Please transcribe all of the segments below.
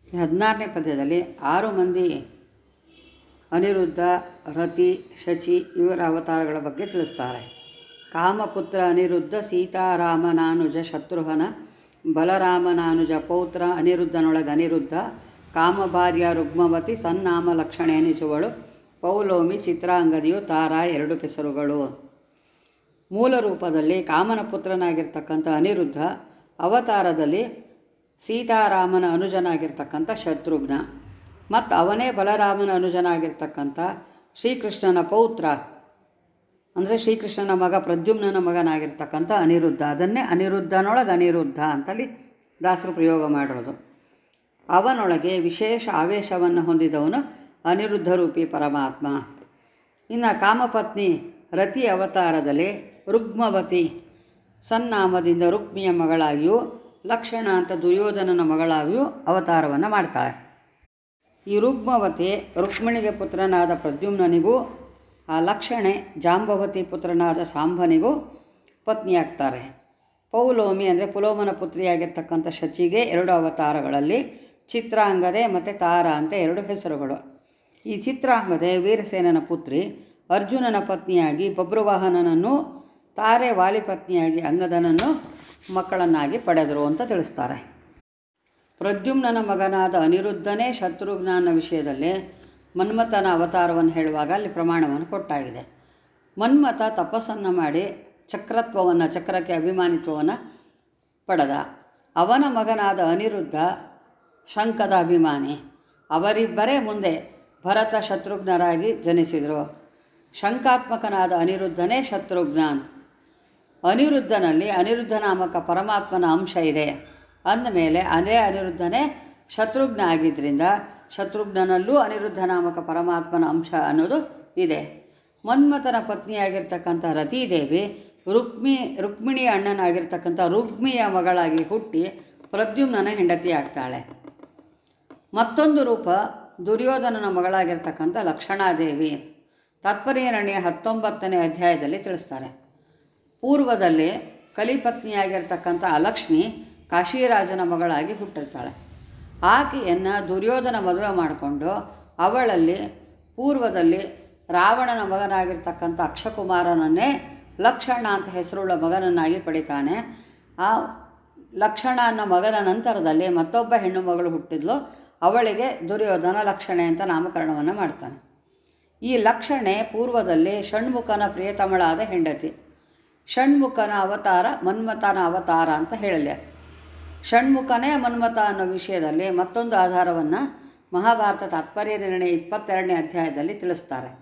ಈ ಹದಿನಾರನೇ ಪದ್ಯದಲ್ಲಿ ಆರು ಮಂದಿ ಅನಿರುದ್ಧ ರತಿ ಶಚಿ ಇವರ ಅವತಾರಗಳ ಬಗ್ಗೆ ತಿಳಿಸ್ತಾರೆ ಕಾಮಪುತ್ರ ಅನಿರುದ್ಧ ಸೀತಾರಾಮನಾನುಜ ಶತ್ರುಹನ ಬಲರಾಮನಾನುಜ ಪೌತ್ರ ಅನಿರುದ್ಧನೊಳಗೆ ಅನಿರುದ್ಧ ಕಾಮಭಾರ್ಯ ರುಗ್ಮವತಿ ಸನ್ನಾಮ ಲಕ್ಷಣ ಎನಿಸುವಳು ಪೌಲೋಮಿ ಚಿತ್ರಾಂಗದಿಯು ತಾರ ಎರಡು ಪೆಸರುಗಳು ಮೂಲ ರೂಪದಲ್ಲಿ ಕಾಮನ ಪುತ್ರನಾಗಿರ್ತಕ್ಕಂಥ ಅನಿರುದ್ಧ ಅವತಾರದಲ್ಲಿ ಸೀತಾರಾಮನ ಅನುಜನಾಗಿರ್ತಕ್ಕಂಥ ಶತ್ರುಘ್ನ ಮತ್ತು ಅವನೇ ಬಲರಾಮನ ಅನುಜನಾಗಿರ್ತಕ್ಕಂಥ ಶ್ರೀಕೃಷ್ಣನ ಪೌತ್ರ ಅಂದರೆ ಶ್ರೀಕೃಷ್ಣನ ಮಗ ಪ್ರದ್ಯುಮ್ನನ ಮಗನಾಗಿರ್ತಕ್ಕಂಥ ಅನಿರುದ್ಧ ಅದನ್ನೇ ಅನಿರುದ್ಧನೊಳಗೆ ಅನಿರುದ್ಧ ಅಂತಲ್ಲಿ ದಾಸರು ಪ್ರಯೋಗ ಮಾಡಿರೋದು ಅವನೊಳಗೆ ವಿಶೇಷ ಆವೇಶವನ್ನು ಹೊಂದಿದವನು ಅನಿರುದ್ಧ ರೂಪಿ ಪರಮಾತ್ಮ ಇನ್ನು ಕಾಮಪತ್ನಿ ರತಿ ಅವತಾರದಲ್ಲಿ ರುಗ್ಮವತಿ ಸನ್ನಾಮದಿಂದ ರುಕ್ಮಿಯ ಮಗಳಾಗಿಯೂ ಲಕ್ಷಣ ಅಂತ ದುರ್ಯೋಧನನ ಮಗಳಾಗಿಯೂ ಅವತಾರವನ್ನು ಮಾಡ್ತಾಳೆ ಈ ರುಗ್ಮವತಿ ರುಕ್ಮಿಣಿಗೆ ಪುತ್ರನಾದ ಪ್ರದ್ಯುಮ್ನನಿಗೂ ಆ ಲಕ್ಷಣೆ ಜಾಂಬವತಿ ಪುತ್ರನಾದ ಸಾಂಬನಿಗೂ ಪತ್ನಿಯಾಗ್ತಾರೆ ಪೌಲೋಮಿ ಅಂದರೆ ಪುಲೋಮನ ಪುತ್ರಿಯಾಗಿರ್ತಕ್ಕಂಥ ಶಚಿಗೆ ಎರಡು ಅವತಾರಗಳಲ್ಲಿ ಚಿತ್ರಾಂಗದೆ ಮತ್ತು ತಾರ ಅಂತ ಎರಡು ಹೆಸರುಗಳು ಈ ಚಿತ್ರಾಂಗದೆ ವೀರಸೇನನ ಪುತ್ರಿ ಅರ್ಜುನನ ಪತ್ನಿಯಾಗಿ ಬಬ್ರುವಾಹನನನ್ನು ತಾರೆ ವಾಲಿಪತ್ನಿಯಾಗಿ ಅಂಗದನನ್ನು ಮಕ್ಕಳನ್ನಾಗಿ ಪಡೆದರು ಅಂತ ತಿಳಿಸ್ತಾರೆ ಪ್ರದ್ಯುಮ್ನನ ಮಗನಾದ ಅನಿರುದ್ಧನೇ ಶತ್ರುಘ್ನ ಅನ್ನೋ ವಿಷಯದಲ್ಲಿ ಮನ್ಮಥನ ಅವತಾರವನ್ನು ಹೇಳುವಾಗ ಅಲ್ಲಿ ಪ್ರಮಾಣವನ್ನು ಕೊಟ್ಟಾಗಿದೆ ಮನ್ಮಥ ತಪಸ್ಸನ್ನು ಮಾಡಿ ಚಕ್ರತ್ವವನ್ನು ಚಕ್ರಕ್ಕೆ ಅಭಿಮಾನಿತ್ವವನ್ನು ಪಡೆದ ಅವನ ಮಗನಾದ ಅನಿರುದ್ಧ ಶಂಕದ ಅಭಿಮಾನಿ ಅವರಿಬ್ಬರೇ ಮುಂದೆ ಭರತ ಶತ್ರುಘ್ನರಾಗಿ ಜನಿಸಿದರು ಶಂಕಾತ್ಮಕನಾದ ಅನಿರುದ್ಧನೇ ಶತ್ರುಘ್ನ ಅಂತ ಅನಿರುದ್ಧನಲ್ಲಿ ಅನಿರುದ್ಧ ನಾಮಕ ಪರಮಾತ್ಮನ ಅಂಶ ಇದೆ ಅಂದಮೇಲೆ ಅದೇ ಅನಿರುದ್ಧನೇ ಶತ್ರುಘ್ನ ಆಗಿದ್ದರಿಂದ ಶತ್ರುಘ್ನನಲ್ಲೂ ಅನಿರುದ್ಧ ನಾಮಕ ಪರಮಾತ್ಮನ ಅಂಶ ಅನ್ನೋದು ಇದೆ ಮನ್ಮಥನ ಪತ್ನಿಯಾಗಿರ್ತಕ್ಕಂಥ ರತೀದೇವಿ ರುಕ್ಮಿ ರುಕ್ಮಿಣಿಯ ಅಣ್ಣನಾಗಿರ್ತಕ್ಕಂಥ ರುಗ್ಮಿಯ ಮಗಳಾಗಿ ಹುಟ್ಟಿ ಪ್ರದ್ಯುಮ್ನನ ಹೆಂಡತಿ ಆಗ್ತಾಳೆ ಮತ್ತೊಂದು ರೂಪ ದುರ್ಯೋಧನನ ಮಗಳಾಗಿರ್ತಕ್ಕಂಥ ಲಕ್ಷಣಾದೇವಿ ತಾತ್ಪರ್ಯರಣಿಯ ಹತ್ತೊಂಬತ್ತನೇ ಅಧ್ಯಾಯದಲ್ಲಿ ತಿಳಿಸ್ತಾರೆ ಪೂರ್ವದಲ್ಲಿ ಕಲಿಪತ್ನಿಯಾಗಿರ್ತಕ್ಕಂಥ ಅಲಕ್ಷ್ಮಿ ಕಾಶಿರಾಜನ ಮಗಳಾಗಿ ಹುಟ್ಟಿರ್ತಾಳೆ ಆಕೆಯನ್ನು ದುರ್ಯೋಧನ ಮದುವೆ ಮಾಡಿಕೊಂಡು ಅವಳಲ್ಲಿ ಪೂರ್ವದಲ್ಲಿ ರಾವಣನ ಮಗನಾಗಿರ್ತಕ್ಕಂಥ ಅಕ್ಷಕುಮಾರನನ್ನೇ ಲಕ್ಷಣ ಅಂತ ಹೆಸರುಳ್ಳ ಮಗನನ್ನಾಗಿ ಪಡಿತಾನೆ ಆ ಲಕ್ಷಣ ಅನ್ನೋ ಮಗನ ನಂತರದಲ್ಲಿ ಮತ್ತೊಬ್ಬ ಹೆಣ್ಣು ಮಗಳು ಹುಟ್ಟಿದ್ಲು ಅವಳಿಗೆ ದುರ್ಯೋಧನ ಲಕ್ಷಣೆ ಅಂತ ನಾಮಕರಣವನ್ನು ಮಾಡ್ತಾನೆ ಈ ಲಕ್ಷಣೆ ಪೂರ್ವದಲ್ಲಿ ಷಣ್ಮುಖನ ಪ್ರಿಯತಮಳಾದ ಹೆಂಡತಿ ಷಣ್ಮುಖನ ಅವತಾರ ಮನ್ಮಥನ ಅವತಾರ ಅಂತ ಹೇಳಲೆ ಷಣ್ಮುಖನೇ ಮನ್ಮಥ ಅನ್ನೋ ವಿಷಯದಲ್ಲಿ ಮತ್ತೊಂದು ಆಧಾರವನ್ನು ಮಹಾಭಾರತ ತಾತ್ಪರ್ಯ ನಿರ್ಣಯ ಇಪ್ಪತ್ತೆರಡನೇ ಅಧ್ಯಾಯದಲ್ಲಿ ತಿಳಿಸ್ತಾರೆ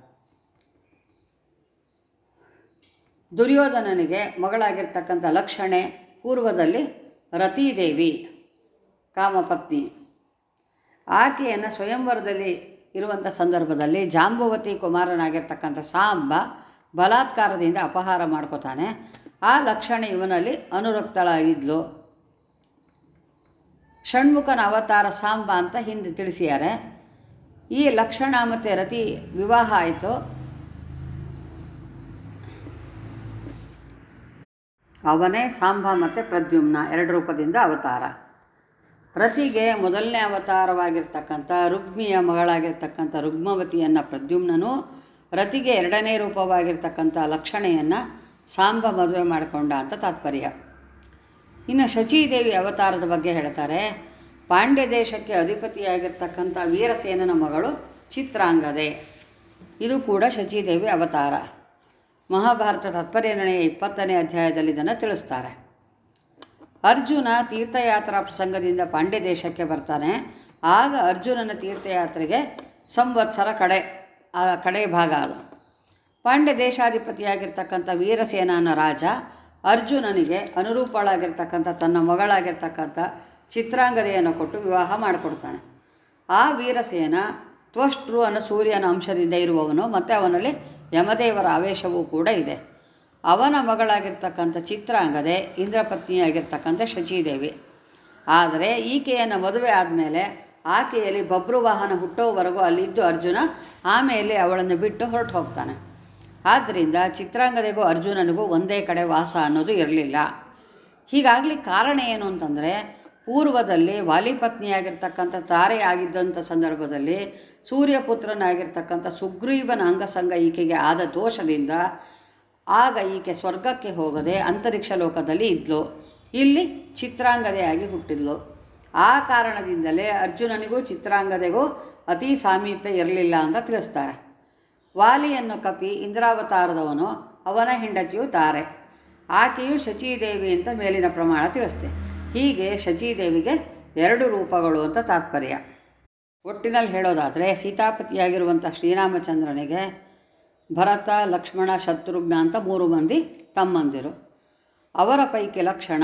ದುರ್ಯೋಧನನಿಗೆ ಮಗಳಾಗಿರ್ತಕ್ಕಂಥ ಲಕ್ಷಣೆ ಪೂರ್ವದಲ್ಲಿ ರತೀದೇವಿ ಕಾಮಪತ್ನಿ ಆಕೆಯನ್ನು ಸ್ವಯಂವರದಲ್ಲಿ ಇರುವಂಥ ಸಂದರ್ಭದಲ್ಲಿ ಜಾಂಬವತಿ ಕುಮಾರನಾಗಿರ್ತಕ್ಕಂಥ ಸಾಂಬ ಬಲಾತ್ಕಾರದಿಂದ ಅಪಹಾರ ಮಾಡ್ಕೋತಾನೆ ಆ ಲಕ್ಷಣ ಇವನಲ್ಲಿ ಅನುರಕ್ತಳಾಗಿದ್ಲು ಷಣ್ಮುಖನ ಅವತಾರ ಸಾಂಬ ಅಂತ ಹಿಂದೆ ತಿಳಿಸಿದ್ದಾರೆ ಈ ಲಕ್ಷಣ ಮತ್ತು ರತಿ ವಿವಾಹ ಆಯಿತು ಅವನೇ ಸಾಂಬ ಮತ್ತು ಪ್ರದ್ಯುಮ್ನ ಎರಡು ರೂಪದಿಂದ ಅವತಾರ ರತಿಗೆ ಮೊದಲನೇ ಅವತಾರವಾಗಿರ್ತಕ್ಕಂಥ ರುಗ್ಮಿಯ ಮಗಳಾಗಿರ್ತಕ್ಕಂಥ ರುಗ್ಮವತಿಯನ್ನು ಪ್ರದ್ಯುಮ್ನನು ರತಿಗೆ ಎರಡನೇ ರೂಪವಾಗಿರ್ತಕ್ಕಂಥ ಲಕ್ಷಣೆಯನ್ನು ಸಾಂಬ ಮದುವೆ ಮಾಡಿಕೊಂಡ ಅಂತ ತಾತ್ಪರ್ಯ ಇನ್ನು ಶಚೀದೇವಿ ಅವತಾರದ ಬಗ್ಗೆ ಹೇಳ್ತಾರೆ ಪಾಂಡ್ಯ ದೇಶಕ್ಕೆ ಅಧಿಪತಿಯಾಗಿರ್ತಕ್ಕಂಥ ವೀರಸೇನನ ಮಗಳು ಚಿತ್ರಾಂಗದೆ ಇದು ಕೂಡ ಶಚೀದೇವಿ ಅವತಾರ ಮಹಾಭಾರತ ತಾತ್ಪರ್ಯ ನಿರ್ಣಯ ಇಪ್ಪತ್ತನೇ ಅಧ್ಯಾಯದಲ್ಲಿ ಇದನ್ನು ತಿಳಿಸ್ತಾರೆ ಅರ್ಜುನ ತೀರ್ಥಯಾತ್ರಾ ಪ್ರಸಂಗದಿಂದ ಪಾಂಡ್ಯ ದೇಶಕ್ಕೆ ಬರ್ತಾನೆ ಆಗ ಅರ್ಜುನನ ತೀರ್ಥಯಾತ್ರೆಗೆ ಸಂವತ್ಸರ ಕಡೆ ಆ ಕಡೆ ಭಾಗ ಅದು ಪಾಂಡ್ಯ ದೇಶಾಧಿಪತಿಯಾಗಿರ್ತಕ್ಕಂಥ ವೀರಸೇನನ ರಾಜ ಅರ್ಜುನನಿಗೆ ಅನುರೂಪಳಾಗಿರ್ತಕ್ಕಂಥ ತನ್ನ ಮಗಳಾಗಿರ್ತಕ್ಕಂಥ ಚಿತ್ರಾಂಗದೆಯನ್ನು ಕೊಟ್ಟು ವಿವಾಹ ಮಾಡಿಕೊಡ್ತಾನೆ ಆ ವೀರಸೇನ ತ್ವಷ್ಟೃ ಅನ್ನೋ ಸೂರ್ಯನ ಅಂಶದಿಂದ ಇರುವವನು ಮತ್ತು ಅವನಲ್ಲಿ ಯಮದೇವರ ಆವೇಶವೂ ಕೂಡ ಇದೆ ಅವನ ಮಗಳಾಗಿರ್ತಕ್ಕಂಥ ಚಿತ್ರಾಂಗದೆ ಇಂದ್ರಪತ್ನಿಯಾಗಿರ್ತಕ್ಕಂಥ ಶಚೀದೇವಿ ಆದರೆ ಈಕೆಯನ್ನು ಮದುವೆ ಆದಮೇಲೆ ಆಕೆಯಲ್ಲಿ ಬಬ್ರುವಾಹನ ಹುಟ್ಟೋವರೆಗೂ ಅಲ್ಲಿದ್ದು ಅರ್ಜುನ ಆಮೇಲೆ ಅವಳನ್ನು ಬಿಟ್ಟು ಹೊರಟು ಹೋಗ್ತಾನೆ ಆದ್ದರಿಂದ ಚಿತ್ರಾಂಗದೆಗೂ ಅರ್ಜುನನಿಗೂ ಒಂದೇ ಕಡೆ ವಾಸ ಅನ್ನೋದು ಇರಲಿಲ್ಲ ಹೀಗಾಗ್ಲಿಕ್ಕೆ ಕಾರಣ ಏನು ಅಂತಂದರೆ ಪೂರ್ವದಲ್ಲಿ ವಾಲಿಪತ್ನಿಯಾಗಿರ್ತಕ್ಕಂಥ ತಾರೆಯಾಗಿದ್ದಂಥ ಸಂದರ್ಭದಲ್ಲಿ ಸೂರ್ಯಪುತ್ರನಾಗಿರ್ತಕ್ಕಂಥ ಸುಗ್ರೀವನ ಅಂಗಸಂಗ ಈಕೆಗೆ ಆದ ದೋಷದಿಂದ ಆಗ ಈಕೆ ಸ್ವರ್ಗಕ್ಕೆ ಹೋಗದೆ ಅಂತರಿಕ್ಷ ಲೋಕದಲ್ಲಿ ಇದ್ಲು ಇಲ್ಲಿ ಚಿತ್ರಾಂಗದೆಯಾಗಿ ಹುಟ್ಟಿದ್ಲು ಆ ಕಾರಣದಿಂದಲೇ ಅರ್ಜುನನಿಗೂ ಚಿತ್ರಾಂಗದೆಗೂ ಅತಿ ಸಾಮೀಪ್ಯ ಇರಲಿಲ್ಲ ಅಂತ ತಿಳಿಸ್ತಾರೆ ವಾಲಿಯನ್ನು ಕಪಿ ಇಂದ್ರಾವತಾರದವನು ಅವನ ಹೆಂಡತಿಯು ತಾರೆ ಆಕೆಯು ಶಚೀದೇವಿ ಅಂತ ಮೇಲಿನ ಪ್ರಮಾಣ ತಿಳಿಸ್ತೆ ಹೀಗೆ ಶಚೀದೇವಿಗೆ ಎರಡು ರೂಪಗಳು ಅಂತ ತಾತ್ಪರ್ಯ ಒಟ್ಟಿನಲ್ಲಿ ಹೇಳೋದಾದರೆ ಸೀತಾಪತಿಯಾಗಿರುವಂಥ ಶ್ರೀರಾಮಚಂದ್ರನಿಗೆ ಭರತ ಲಕ್ಷ್ಮಣ ಶತ್ರುಘ್ನ ಅಂತ ಮೂರು ಮಂದಿ ತಮ್ಮಂದಿರು ಅವರ ಪೈಕಿ ಲಕ್ಷಣ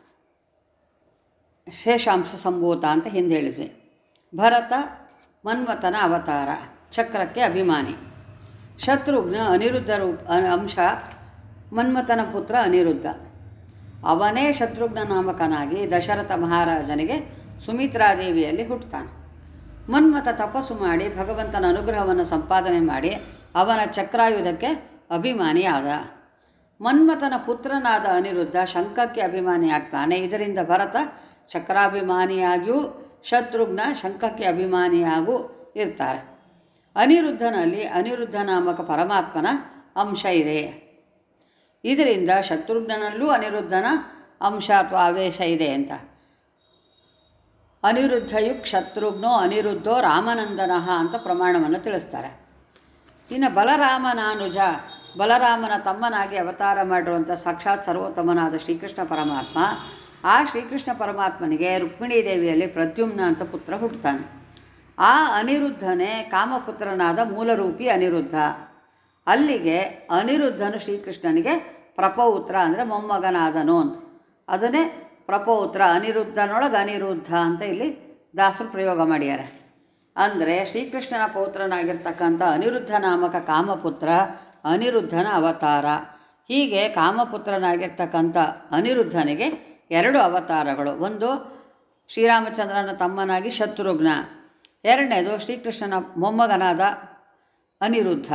ಶೇಷಾಂಶ ಸಂಭೂತ ಅಂತ ಹಿಂದೆ ಹೇಳಿದ್ವಿ ಭರತ ಮನ್ಮಥನ ಅವತಾರ ಚಕ್ರಕ್ಕೆ ಅಭಿಮಾನಿ ಶತ್ರುಘ್ನ ಅನಿರುದ್ಧ ರೂಪ ಅ- ಅಂಶ ಮನ್ಮಥನ ಪುತ್ರ ಅನಿರುದ್ಧ ಅವನೇ ಶತ್ರುಘ್ನ ನಾಮಕನಾಗಿ ದಶರಥ ಮಹಾರಾಜನಿಗೆ ಸುಮಿತ್ರಾದೇವಿಯಲ್ಲಿ ಹುಟ್ಟುತ್ತಾನೆ ಮನ್ಮಥ ತಪಸ್ಸು ಮಾಡಿ ಭಗವಂತನ ಅನುಗ್ರಹವನ್ನು ಸಂಪಾದನೆ ಮಾಡಿ ಅವನ ಚಕ್ರಾಯುಧಕ್ಕೆ ಅಭಿಮಾನಿಯಾದ ಮನ್ಮಥನ ಪುತ್ರನಾದ ಅನಿರುದ್ಧ ಶಂಖಕ್ಕೆ ಅಭಿಮಾನಿಯಾಗ್ತಾನೆ ಇದರಿಂದ ಭರತ ಚಕ್ರಾಭಿಮಾನಿಯಾಗಿಯೂ ಶತ್ರುಘ್ನ ಶಂಖಕ್ಕೆ ಅಭಿಮಾನಿಯಾಗೂ ಇರ್ತಾರೆ ಅನಿರುದ್ಧನಲ್ಲಿ ಅನಿರುದ್ಧ ನಾಮಕ ಪರಮಾತ್ಮನ ಅಂಶ ಇದೆ ಇದರಿಂದ ಶತ್ರುಘ್ನನಲ್ಲೂ ಅನಿರುದ್ಧನ ಅಂಶ ಅಥವಾ ಆವೇಶ ಇದೆ ಅಂತ ಅನಿರುದ್ಧಯುಕ್ ಶತ್ರುಘ್ನೋ ಅನಿರುದ್ಧೋ ರಾಮನಂದನಃ ಅಂತ ಪ್ರಮಾಣವನ್ನು ತಿಳಿಸ್ತಾರೆ ಇನ್ನು ಬಲರಾಮನಾನುಜ ಬಲರಾಮನ ತಮ್ಮನಾಗಿ ಅವತಾರ ಮಾಡಿರುವಂಥ ಸಾಕ್ಷಾತ್ ಸರ್ವೋತ್ತಮನಾದ ಶ್ರೀಕೃಷ್ಣ ಪರಮಾತ್ಮ ಆ ಶ್ರೀಕೃಷ್ಣ ಪರಮಾತ್ಮನಿಗೆ ರುಕ್ಮಿಣೀ ದೇವಿಯಲ್ಲಿ ಪ್ರದ್ಯುಮ್ನ ಅಂತ ಪುತ್ರ ಹುಟ್ಟುತ್ತಾನೆ ಆ ಅನಿರುದ್ಧನೇ ಕಾಮಪುತ್ರನಾದ ಮೂಲರೂಪಿ ಅನಿರುದ್ಧ ಅಲ್ಲಿಗೆ ಅನಿರುದ್ಧನು ಶ್ರೀಕೃಷ್ಣನಿಗೆ ಪ್ರಪೌತ್ರ ಅಂದರೆ ಮೊಮ್ಮಗನಾದನು ಅಂತ ಅದನ್ನೇ ಪ್ರಪೌತ್ರ ಅನಿರುದ್ಧನೊಳಗೆ ಅನಿರುದ್ಧ ಅಂತ ಇಲ್ಲಿ ದಾಸರು ಪ್ರಯೋಗ ಮಾಡ್ಯಾರೆ ಅಂದರೆ ಶ್ರೀಕೃಷ್ಣನ ಪೌತ್ರನಾಗಿರ್ತಕ್ಕಂಥ ಅನಿರುದ್ಧ ನಾಮಕ ಕಾಮಪುತ್ರ ಅನಿರುದ್ಧನ ಅವತಾರ ಹೀಗೆ ಕಾಮಪುತ್ರನಾಗಿರ್ತಕ್ಕಂಥ ಅನಿರುದ್ಧನಿಗೆ ಎರಡು ಅವತಾರಗಳು ಒಂದು ಶ್ರೀರಾಮಚಂದ್ರನ ತಮ್ಮನಾಗಿ ಶತ್ರುಘ್ನ ಎರಡನೇದು ಶ್ರೀಕೃಷ್ಣನ ಮೊಮ್ಮಗನಾದ ಅನಿರುದ್ಧ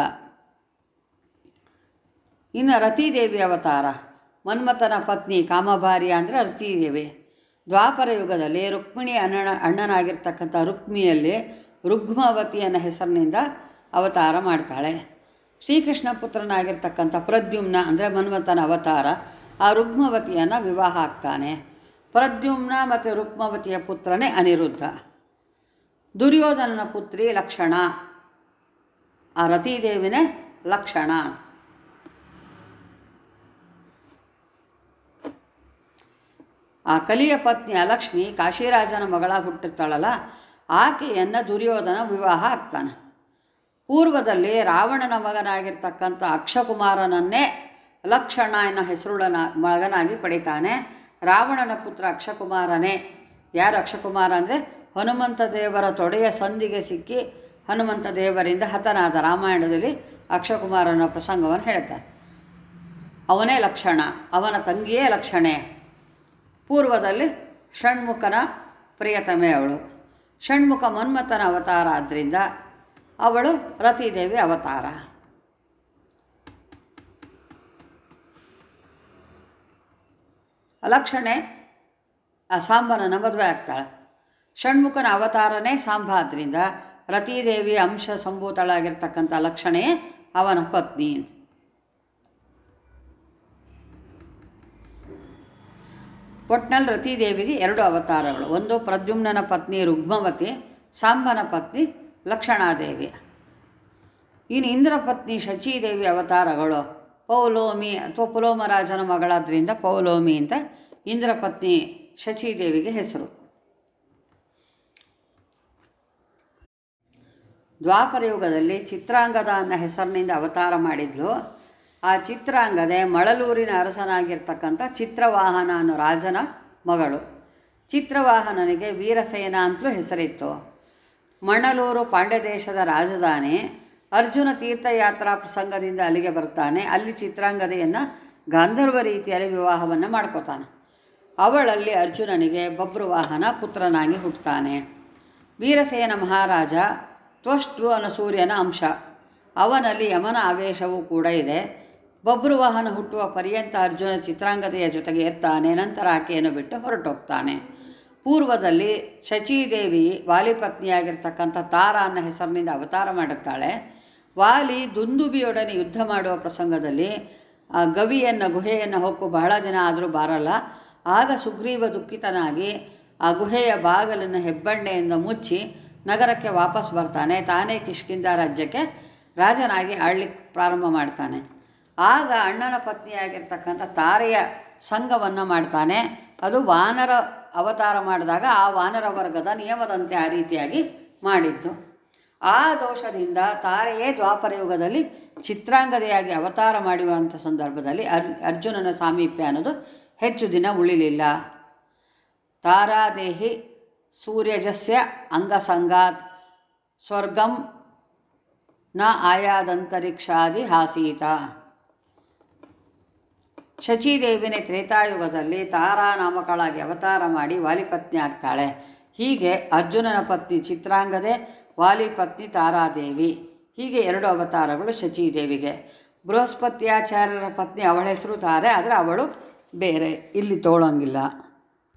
ಇನ್ನು ರತಿದೇವಿ ಅವತಾರ ಮನ್ಮಥನ ಪತ್ನಿ ಕಾಮಭಾರ್ಯ ಅಂದರೆ ರತಿದೇವಿ ದ್ವಾಪರ ಯುಗದಲ್ಲಿ ರುಕ್ಮಿಣಿ ಅಣ್ಣನ ಅಣ್ಣನಾಗಿರ್ತಕ್ಕಂಥ ರುಕ್ಮಿಯಲ್ಲಿ ರುಗ್ಮವತಿ ಅನ್ನೋ ಹೆಸರಿನಿಂದ ಅವತಾರ ಮಾಡ್ತಾಳೆ ಶ್ರೀಕೃಷ್ಣ ಪುತ್ರನಾಗಿರ್ತಕ್ಕಂಥ ಪ್ರದ್ಯುಮ್ನ ಅಂದರೆ ಮನ್ಮಥನ ಅವತಾರ ಆ ರುಗ್ಮವತಿಯನ್ನು ವಿವಾಹ ಆಗ್ತಾನೆ ಪ್ರದ್ಯುಮ್ನ ಮತ್ತು ರುಕ್ಮವತಿಯ ಪುತ್ರನೇ ಅನಿರುದ್ಧ ದುರ್ಯೋಧನನ ಪುತ್ರಿ ಲಕ್ಷಣ ಆ ರತಿದೇವಿನೇ ಲಕ್ಷಣ ಆ ಕಲಿಯ ಪತ್ನಿ ಅಲಕ್ಷ್ಮಿ ಕಾಶಿರಾಜನ ಮಗಳ ಹುಟ್ಟಿರ್ತಾಳಲ್ಲ ಆಕೆಯನ್ನು ದುರ್ಯೋಧನ ವಿವಾಹ ಆಗ್ತಾನೆ ಪೂರ್ವದಲ್ಲಿ ರಾವಣನ ಮಗನಾಗಿರ್ತಕ್ಕಂಥ ಅಕ್ಷಕುಮಾರನನ್ನೇ ಲಕ್ಷಣ ಎನ್ನೋ ಹೆಸರುಳ್ಳನ ಮಗನಾಗಿ ಪಡಿತಾನೆ ರಾವಣನ ಪುತ್ರ ಅಕ್ಷಕುಮಾರನೇ ಯಾರು ಅಕ್ಷಕುಮಾರ ಅಂದರೆ ಹನುಮಂತ ದೇವರ ತೊಡೆಯ ಸಂದಿಗೆ ಸಿಕ್ಕಿ ಹನುಮಂತ ದೇವರಿಂದ ಹತನಾದ ರಾಮಾಯಣದಲ್ಲಿ ಅಕ್ಷಕುಮಾರನ ಪ್ರಸಂಗವನ್ನು ಹೇಳ್ತಾರೆ ಅವನೇ ಲಕ್ಷಣ ಅವನ ತಂಗಿಯೇ ಲಕ್ಷಣೆ ಪೂರ್ವದಲ್ಲಿ ಷಣ್ಮುಖನ ಪ್ರಿಯತಮೆ ಅವಳು ಷಣ್ಮುಖ ಮನ್ಮಥನ ಅವತಾರ ಆದ್ದರಿಂದ ಅವಳು ರತಿದೇವಿ ಅವತಾರ ಲಕ್ಷಣೆ ಆ ಸಾಂಬನನ್ನ ಮದುವೆ ಆಗ್ತಾಳೆ ಷಣ್ಮುಖನ ಅವತಾರನೇ ಸಾಂಬ ಆದ್ದರಿಂದ ರತಿದೇವಿ ಅಂಶ ಸಂಭೂತಳಾಗಿರ್ತಕ್ಕಂಥ ಲಕ್ಷಣೆಯೇ ಅವನ ಪತ್ನಿ ಒಟ್ನಲ್ಲಿ ರತಿದೇವಿಗೆ ಎರಡು ಅವತಾರಗಳು ಒಂದು ಪ್ರದ್ಯುಮ್ನನ ಪತ್ನಿ ರುಗ್ಮವತಿ ಸಾಂಬನ ಪತ್ನಿ ಲಕ್ಷಣಾದೇವಿ ಇನ್ನು ಇಂದ್ರ ಪತ್ನಿ ಶಚೀದೇವಿ ಅವತಾರಗಳು ಪೌಲೋಮಿ ಅಥವಾ ಪುಲೋಮರಾಜನ ಮಗಳಾದ್ರಿಂದ ಪೌಲೋಮಿ ಅಂತ ಇಂದ್ರ ಪತ್ನಿ ಶಚೀದೇವಿಗೆ ಹೆಸರು ದ್ವಾಪರ ಯುಗದಲ್ಲಿ ಚಿತ್ರಾಂಗದ ಅನ್ನೋ ಹೆಸರಿನಿಂದ ಅವತಾರ ಮಾಡಿದ್ಲು ಆ ಚಿತ್ರಾಂಗದೆ ಮಳಲೂರಿನ ಅರಸನಾಗಿರ್ತಕ್ಕಂಥ ಚಿತ್ರವಾಹನ ಅನ್ನೋ ರಾಜನ ಮಗಳು ಚಿತ್ರವಾಹನನಿಗೆ ವೀರಸೇನ ಅಂತಲೂ ಹೆಸರಿತ್ತು ಮಣಲೂರು ಪಾಂಡ್ಯ ದೇಶದ ರಾಜಧಾನಿ ಅರ್ಜುನ ತೀರ್ಥಯಾತ್ರಾ ಪ್ರಸಂಗದಿಂದ ಅಲ್ಲಿಗೆ ಬರ್ತಾನೆ ಅಲ್ಲಿ ಚಿತ್ರಾಂಗದೆಯನ್ನು ಗಾಂಧರ್ವ ರೀತಿಯಲ್ಲಿ ವಿವಾಹವನ್ನು ಮಾಡ್ಕೋತಾನೆ ಅವಳಲ್ಲಿ ಅರ್ಜುನನಿಗೆ ಬಬ್ರುವಾಹನ ಪುತ್ರನಾಗಿ ಹುಟ್ಟುತ್ತಾನೆ ವೀರಸೇನ ಮಹಾರಾಜ ತ್ವಷ್ಟೃ ಅನ್ನೋ ಸೂರ್ಯನ ಅಂಶ ಅವನಲ್ಲಿ ಯಮನ ಆವೇಶವೂ ಕೂಡ ಇದೆ ಬಬ್ರುವಾಹನ ಹುಟ್ಟುವ ಪರ್ಯಂತ ಅರ್ಜುನ ಚಿತ್ರಾಂಗದೆಯ ಜೊತೆಗೆ ಇರ್ತಾನೆ ನಂತರ ಆಕೆಯನ್ನು ಬಿಟ್ಟು ಹೊರಟೋಗ್ತಾನೆ ಪೂರ್ವದಲ್ಲಿ ಶಚೀದೇವಿ ವಾಲಿಪತ್ನಿಯಾಗಿರ್ತಕ್ಕಂಥ ತಾರ ಅನ್ನೋ ಹೆಸರಿನಿಂದ ಅವತಾರ ಮಾಡುತ್ತಾಳೆ ವಾಲಿ ದುಂದುಬಿಯೊಡನೆ ಯುದ್ಧ ಮಾಡುವ ಪ್ರಸಂಗದಲ್ಲಿ ಆ ಗವಿಯನ್ನು ಗುಹೆಯನ್ನು ಹೊಕ್ಕು ಬಹಳ ದಿನ ಆದರೂ ಬಾರಲ್ಲ ಆಗ ಸುಗ್ರೀವ ದುಃಖಿತನಾಗಿ ಆ ಗುಹೆಯ ಬಾಗಲನ್ನು ಹೆಬ್ಬಣ್ಣೆಯಿಂದ ಮುಚ್ಚಿ ನಗರಕ್ಕೆ ವಾಪಸ್ ಬರ್ತಾನೆ ತಾನೇ ಕಿಷ್ಕಿಂದ ರಾಜ್ಯಕ್ಕೆ ರಾಜನಾಗಿ ಆಳ್ಲಿಕ್ಕೆ ಪ್ರಾರಂಭ ಮಾಡ್ತಾನೆ ಆಗ ಅಣ್ಣನ ಪತ್ನಿಯಾಗಿರ್ತಕ್ಕಂಥ ತಾರೆಯ ಸಂಘವನ್ನು ಮಾಡ್ತಾನೆ ಅದು ವಾನರ ಅವತಾರ ಮಾಡಿದಾಗ ಆ ವಾನರ ವರ್ಗದ ನಿಯಮದಂತೆ ಆ ರೀತಿಯಾಗಿ ಮಾಡಿದ್ದು ಆ ದೋಷದಿಂದ ತಾರೆಯೇ ದ್ವಾಪರ ಯುಗದಲ್ಲಿ ಚಿತ್ರಾಂಗದೆಯಾಗಿ ಅವತಾರ ಮಾಡುವಂಥ ಸಂದರ್ಭದಲ್ಲಿ ಅರ್ ಅರ್ಜುನನ ಸಾಮೀಪ್ಯ ಅನ್ನೋದು ಹೆಚ್ಚು ದಿನ ಉಳಿಲಿಲ್ಲ ತಾರಾದೇಹಿ ಸೂರ್ಯಜಸ್ಯ ಅಂಗಸಂಗಾತ್ ಸ್ವರ್ಗಂ ನ ಆಯಾದಂತರಿಕ್ಷಾದಿ ಹಾಸೀತ ಶಚೀದೇವಿನೇ ತ್ರೇತಾಯುಗದಲ್ಲಿ ತಾರಾ ನಾಮಕಳಾಗಿ ಅವತಾರ ಮಾಡಿ ವಾಲಿಪತ್ನಿ ಆಗ್ತಾಳೆ ಹೀಗೆ ಅರ್ಜುನನ ಪತ್ನಿ ಚಿತ್ರಾಂಗದೆ ವಾಲಿಪತ್ನಿ ತಾರಾದೇವಿ ಹೀಗೆ ಎರಡು ಅವತಾರಗಳು ಶಚೀದೇವಿಗೆ ಬೃಹಸ್ಪತ್ಯಾಚಾರ್ಯರ ಪತ್ನಿ ಅವಳ ಹೆಸರು ತಾರೆ ಆದರೆ ಅವಳು ಬೇರೆ ಇಲ್ಲಿ ತೋಳಂಗಿಲ್ಲ